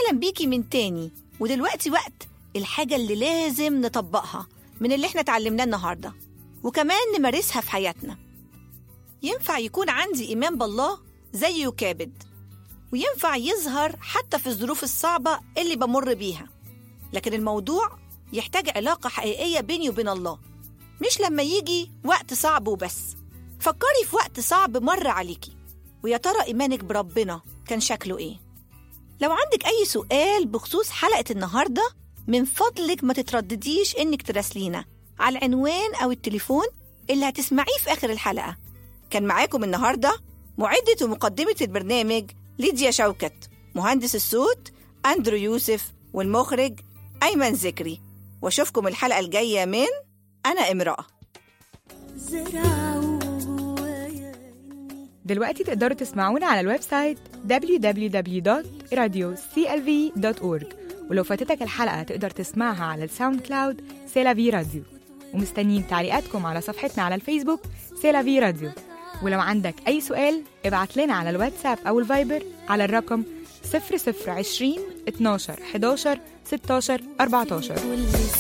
أهلا بيكي من تاني ودلوقتي وقت الحاجة اللي لازم نطبقها من اللي احنا اتعلمناه النهاردة وكمان نمارسها في حياتنا ينفع يكون عندي إيمان بالله زي يكابد وينفع يظهر حتى في الظروف الصعبة اللي بمر بيها لكن الموضوع يحتاج علاقة حقيقية بيني وبين الله مش لما يجي وقت صعب وبس فكري في وقت صعب مر عليكي ويا ترى إيمانك بربنا كان شكله إيه؟ لو عندك أي سؤال بخصوص حلقة النهاردة من فضلك ما تتردديش إنك تراسلينا على العنوان أو التليفون اللي هتسمعيه في آخر الحلقة كان معاكم النهاردة معدة ومقدمة البرنامج ليديا شوكت مهندس الصوت أندرو يوسف والمخرج أيمن ذكري وأشوفكم الحلقة الجاية من أنا امرأة دلوقتي تقدروا تسمعونا على الويب سايت www.radioclv.org ولو فاتتك الحلقة تقدر تسمعها على الساوند كلاود سيلافي راديو ومستنيين تعليقاتكم على صفحتنا على الفيسبوك سيلافي راديو ولو عندك أي سؤال ابعت لنا على الواتساب أو الفايبر على الرقم 0020 12 11 16 14